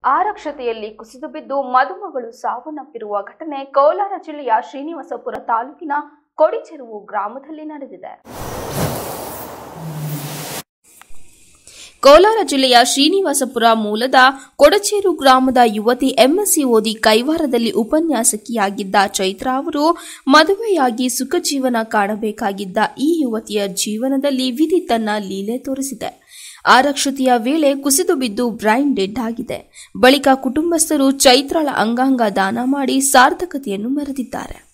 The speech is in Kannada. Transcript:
ಆರಕ್ಷತೆಯಲ್ಲಿ ಕುಸಿದು ಬಿದ್ದು ಮದುಮಗಳು ಸಾವನ್ನಪ್ಪಿರುವ ಘಟನೆ ಕೋಲಾರ ಜಿಲ್ಲೆಯ ಶ್ರೀನಿವಾಸಪುರ ತಾಲೂಕಿನ ಕೊಡಿಚೆರುವು ಗ್ರಾಮದಲ್ಲಿ ನಡೆದಿದೆ ಕೋಲಾರ ಜಿಲ್ಲೆಯ ಶ್ರೀನಿವಾಸಪುರ ಮೂಲದ ಕೊಡಚೇರು ಗ್ರಾಮದ ಯುವತಿ ಎಂಎಸ್ಸಿ ಓದಿ ಕೈವಾರದಲ್ಲಿ ಉಪನ್ಯಾಸಕಿಯಾಗಿದ್ದ ಚೈತ್ರ ಅವರು ಮದುವೆಯಾಗಿ ಸುಖ ಜೀವನ ಕಾಣಬೇಕಾಗಿದ್ದ ಈ ಯುವತಿಯ ಜೀವನದಲ್ಲಿ ವಿಧಿ ತನ್ನ ಲೀಲೆ ತೋರಿಸಿದೆ ಆರಕ್ಷತೆಯ ವೇಳೆ ಕುಸಿದು ಬಿದ್ದು ಬ್ರೈನ್ ಡೆಡ್ ಆಗಿದೆ ಬಳಿಕ ಕುಟುಂಬಸ್ಥರು ಚೈತ್ರಾಳ ಅಂಗಾಂಗ ದಾನ ಮಾಡಿ ಸಾರ್ಥಕತೆಯನ್ನು ಮೆರೆದಿದ್ದಾರೆ